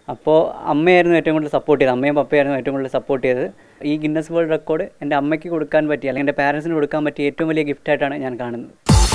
അപ്പോൾ അമ്മയായിരുന്നു ഏറ്റവും കൂടുതൽ സപ്പോർട്ട് ചെയ്തത് അമ്മയും പപ്പയായിരുന്നു ഏറ്റവും കൂടുതൽ സപ്പോർട്ട് ചെയ്തത് ഈ ഗിന്നസ് വേൾഡ് റെക്കോർഡ് എൻ്റെ അമ്മയ്ക്ക് കൊടുക്കാൻ പറ്റിയ അല്ലെങ്കിൽ എൻ്റെ പാരൻസിന് കൊടുക്കാൻ പറ്റിയ ഏറ്റവും വലിയ ഗിഫ്റ്റായിട്ടാണ് ഞാൻ കാണുന്നത്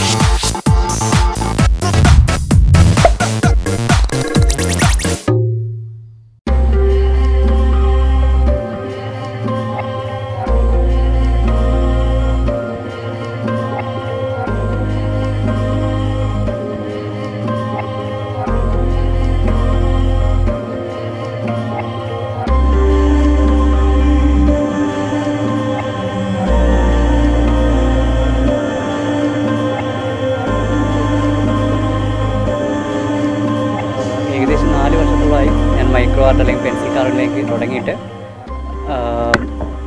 ഏകദേശം നാല് വർഷത്തോളമായി ഞാൻ മൈക്രോ ആർട്ട് അല്ലെങ്കിൽ പെൻസിൽ കാർഡിലേക്ക് തുടങ്ങിയിട്ട് ആഹ്,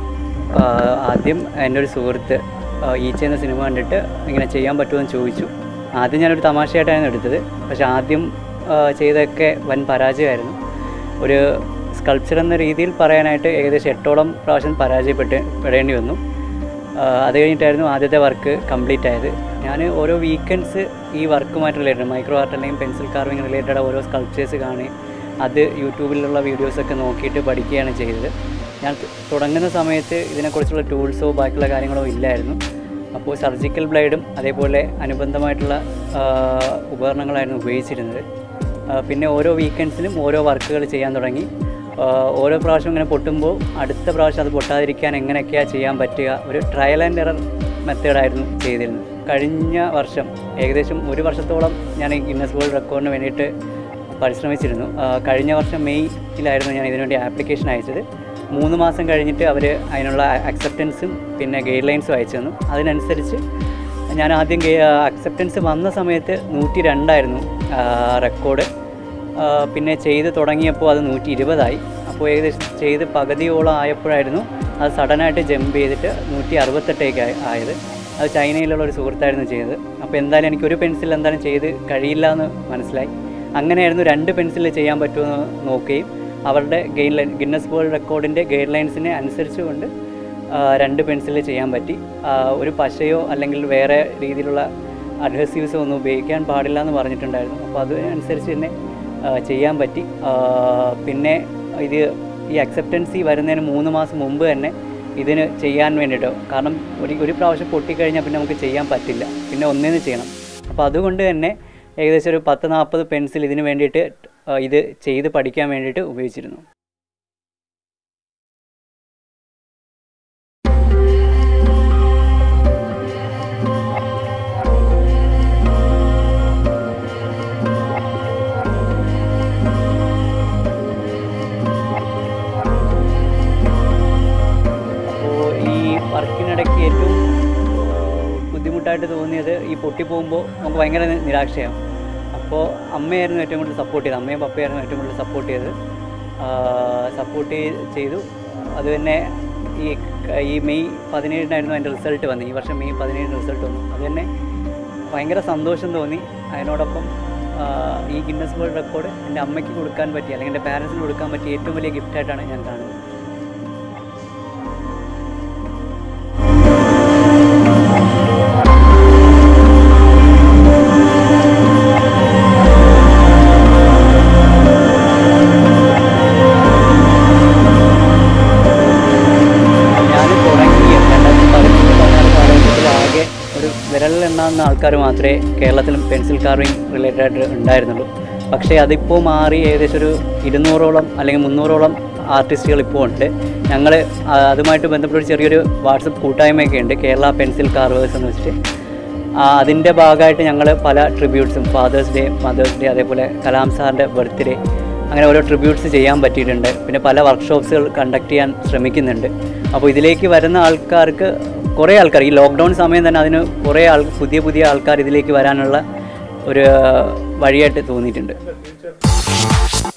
ആഹ്, ആദ്യം എൻ്റെ ഒരു സുഹൃത്ത് ആഹ്, ഈച്ച എന്ന സിനിമ കണ്ടിട്ട് ഇങ്ങനെ ചെയ്യാൻ പറ്റുമോ എന്ന് ചോദിച്ചു ആദ്യം ഞാനൊരു തമാശയായിട്ടായിരുന്നു എടുത്തത് പക്ഷെ ആദ്യം ആഹ്, ചെയ്തതൊക്കെ വൻ പരാജയമായിരുന്നു ഒരു സ്കൾപ്ചർ എന്ന രീതിയിൽ പറയാനായിട്ട് ഏകദേശം എട്ടോളം പ്രാവശ്യം പരാജയപ്പെട്ട് പെടേണ്ടി വന്നു ആഹ് അത് കഴിഞ്ഞിട്ടായിരുന്നു ആദ്യത്തെ വർക്ക് കംപ്ലീറ്റ് ആയത് ഞാൻ ഓരോ വീക്കെൻഡ്സ് ഈ വർക്കുമായിട്ട് റിലേറ്റഡ് മൈക്രോ ആർട്ട് അല്ലെങ്കിൽ പെൻസിൽ കാർവിങ് റിലേറ്റഡ് ഓരോ സ്കൾപ്ചേഴ്സ് കാണി അത് യൂട്യൂബിലുള്ള വീഡിയോസൊക്കെ നോക്കിയിട്ട് പഠിക്കുകയാണ് ചെയ്തത് ഞാൻ ത- തുടങ്ങുന്ന സമയത്ത് ഇതിനെക്കുറിച്ചുള്ള ടൂൾസോ ബാക്കിയുള്ള കാര്യങ്ങളോ ഇല്ലായിരുന്നു അപ്പോൾ സർജിക്കൽ ബ്ലേഡും അതേപോലെ അനുബന്ധമായിട്ടുള്ള ആഹ് ഉപകരണങ്ങളായിരുന്നു ഉപയോഗിച്ചിരുന്നത് ആഹ് പിന്നെ ഓരോ വീക്കെൻഡ്സിലും ഓരോ വർക്കുകൾ ചെയ്യാൻ തുടങ്ങി ആഹ് ഓരോ പ്രാവശ്യം ഇങ്ങനെ പൊട്ടുമ്പോൾ അടുത്ത പ്രാവശ്യം അത് പൊട്ടാതിരിക്കാൻ എങ്ങനെയൊക്കെയാണ് ചെയ്യാൻ പറ്റുക ഒരു ട്രയൽ ആൻഡ് എറർ മെത്തേഡായിരുന്നു ചെയ്തിരുന്നത് കഴിഞ്ഞ വർഷം ഏകദേശം ഒരു വർഷത്തോളം ഞാൻ ഈ ഗിന്നസ് വേൾഡ് റെക്കോർഡിന് വേണ്ടിയിട്ട് പരിശ്രമിച്ചിരുന്നു ആഹ് കഴിഞ്ഞ വർഷം മെയ്യിലായിരുന്നു ഞാൻ ഇതിനുവേണ്ടി ആപ്ലിക്കേഷൻ അയച്ചത് മൂന്ന് മാസം കഴിഞ്ഞിട്ട് അവർ അതിനുള്ള അക്സെപ്റ്റൻസും പിന്നെ ഗൈഡ് ലൈൻസും അയച്ചു തന്നു അതിനനുസരിച്ച് ഞാൻ ആദ്യം അക്സെപ്റ്റൻസ് വന്ന സമയത്ത് നൂറ്റി രണ്ടായിരുന്നു റെക്കോർഡ് പിന്നെ ചെയ്ത് തുടങ്ങിയപ്പോൾ അത് നൂറ്റി ഇരുപതായി അപ്പോൾ ഏകദേശം ചെയ്ത് പകുതിയോളം ആയപ്പോഴായിരുന്നു അത് സഡനായിട്ട് ജമ്പ് ചെയ്തിട്ട് നൂറ്റി അറുപത്തെട്ടേക്ക് ആയ- ആയത് അത് ചൈനയിലുള്ള ഒരു സുഹൃത്തായിരുന്നു ചെയ്തത് അപ്പോൾ എന്തായാലും എനിക്ക് ഒരു പെൻസിൽ എന്തായാലും ചെയ്ത് കഴിയില്ല എന്ന് മനസ്സിലായി അങ്ങനെയായിരുന്നു രണ്ട് പെൻസിൽ ചെയ്യാൻ പറ്റുമെന്ന് നോക്കുകയും അവരുടെ ഗൈഡ് ലൈൻ ഗിന്നസ് വേൾഡ് റെക്കോർഡിൻ്റെ ഗൈഡ് ലൈൻസിനെ അനുസരിച്ചുകൊണ്ട് ആ, രണ്ട് പെൻസിൽ ചെയ്യാൻ പറ്റി ആ, ഒരു പശയോ അല്ലെങ്കിൽ വേറെ രീതിയിലുള്ള അഡ്ഹസീവ്സോ ഒന്നും ഉപയോഗിക്കാൻ പാടില്ല എന്ന് പറഞ്ഞിട്ടുണ്ടായിരുന്നു അപ്പോൾ അതിനനുസരിച്ച് തന്നെ ആ, ചെയ്യാൻ പറ്റി ആ, പിന്നെ ഇത് ഈ അക്സെപ്റ്റൻസി വരുന്നതിന് മൂന്ന് മാസം മുമ്പ് തന്നെ ഇതിന് ചെയ്യാൻ വേണ്ടിയിട്ട് കാരണം ഒരു ഒരു പ്രാവശ്യം പൊട്ടിക്കഴിഞ്ഞാൽ പിന്നെ നമുക്ക് ചെയ്യാൻ പറ്റില്ല പിന്നെ ഒന്നേന്ന് ചെയ്യണം അപ്പോൾ അതുകൊണ്ട് തന്നെ ഏകദേശം ഒരു പത്ത് നാൽപ്പത് പെൻസിൽ ഇതിന് വേണ്ടിയിട്ട് ആ, ഇത് ചെയ്ത് പഠിക്കാൻ വേണ്ടിയിട്ട് ഉപയോഗിച്ചിരുന്നു അപ്പോൾ ഈ വർക്കിനിടയ്ക്ക് ഏറ്റവും ആഹ്, ബുദ്ധിമുട്ടായിട്ട് തോന്നിയത് ഈ പൊട്ടിപ്പോകുമ്പോൾ നമുക്ക് ഭയങ്കര നി- നിരാശയാവും അപ്പോൾ അമ്മയായിരുന്നു ഏറ്റവും കൂടുതൽ സപ്പോർട്ട് ചെയ്തത് അമ്മയും പപ്പയായിരുന്നു ഏറ്റവും കൂടുതൽ സപ്പോർട്ട് ചെയ്തത് സപ്പോർട്ട് ചെയ്തു അത് തന്നെ ഈ ക- ഈ മെയ് പതിനേഴിനായിരുന്നു അതിൻ്റെ റിസൾട്ട് വന്നത് ഈ വർഷം മെയ് പതിനേഴിന് റിസൾട്ട് വന്നു അത് തന്നെ ഭയങ്കര സന്തോഷം തോന്നി അതിനോടൊപ്പം ആഹ്, ഈ ഗിന്നസ് വേൾഡ് റെക്കോർഡ് എൻ്റെ അമ്മയ്ക്ക് കൊടുക്കാൻ പറ്റിയ അല്ലെങ്കിൽ എൻ്റെ പാരൻസിന് കൊടുക്കാൻ പറ്റിയ ഏറ്റവും വലിയ ഗിഫ്റ്റായിട്ടാണ് ഞാൻ കാണുന്നത് ഞാൻ തുടങ്ങിയ രണ്ടായിരത്തി പതിനഞ്ച് പതിനാറ് കാലഘട്ടത്തിൽ ആകെ ഒരു വിരലിൽ എണ്ണാവുന്ന ആൾക്കാർ മാത്രമേ കേരളത്തിലും പെൻസിൽ കാർവിങ് റിലേറ്റഡ് ആയിട്ട് ഉണ്ടായിരുന്നുള്ളൂ പക്ഷേ അതിപ്പോൾ മാറി ഏകദേശം ഒരു ഇരുന്നൂറോളം അല്ലെങ്കിൽ മുന്നൂറോളം ആർട്ടിസ്റ്റുകൾ ഇപ്പോൾ ഉണ്ട് ഞങ്ങൾ അതുമായിട്ട് ബന്ധപ്പെട്ട ഒരു ചെറിയൊരു വാട്സപ്പ് കൂട്ടായ്മയൊക്കെ ഉണ്ട് കേരള പെൻസിൽ കാർവേഴ്സ് എന്ന് വെച്ചിട്ട് ആ, അതിൻ്റെ ഭാഗമായിട്ട് ഞങ്ങൾ പല ട്രിബ്യൂട്ട്സും ഫാദേഴ്സ് ഡേ മദേഴ്സ് ഡേ അതേപോലെ കലാം സാറിൻ്റെ ബർത്ത്ഡേ അങ്ങനെ ഓരോ ട്രിബ്യൂട്ട്സ് ചെയ്യാൻ പറ്റിയിട്ടുണ്ട് പിന്നെ പല വർക്ക്ഷോപ്സുകൾ കണ്ടക്ട് ചെയ്യാൻ ശ്രമിക്കുന്നുണ്ട് അപ്പോൾ ഇതിലേക്ക് വരുന്ന ആൾക്കാർക്ക് കുറേ ആൾക്കാർ ഈ ലോക്ക്ഡൗൺ സമയം തന്നെ അതിന് കുറേ ആൾ പുതിയ പുതിയ ആൾക്കാർ ഇതിലേക്ക് വരാനുള്ള ഒരു വഴിയായിട്ട് തോന്നിയിട്ടുണ്ട്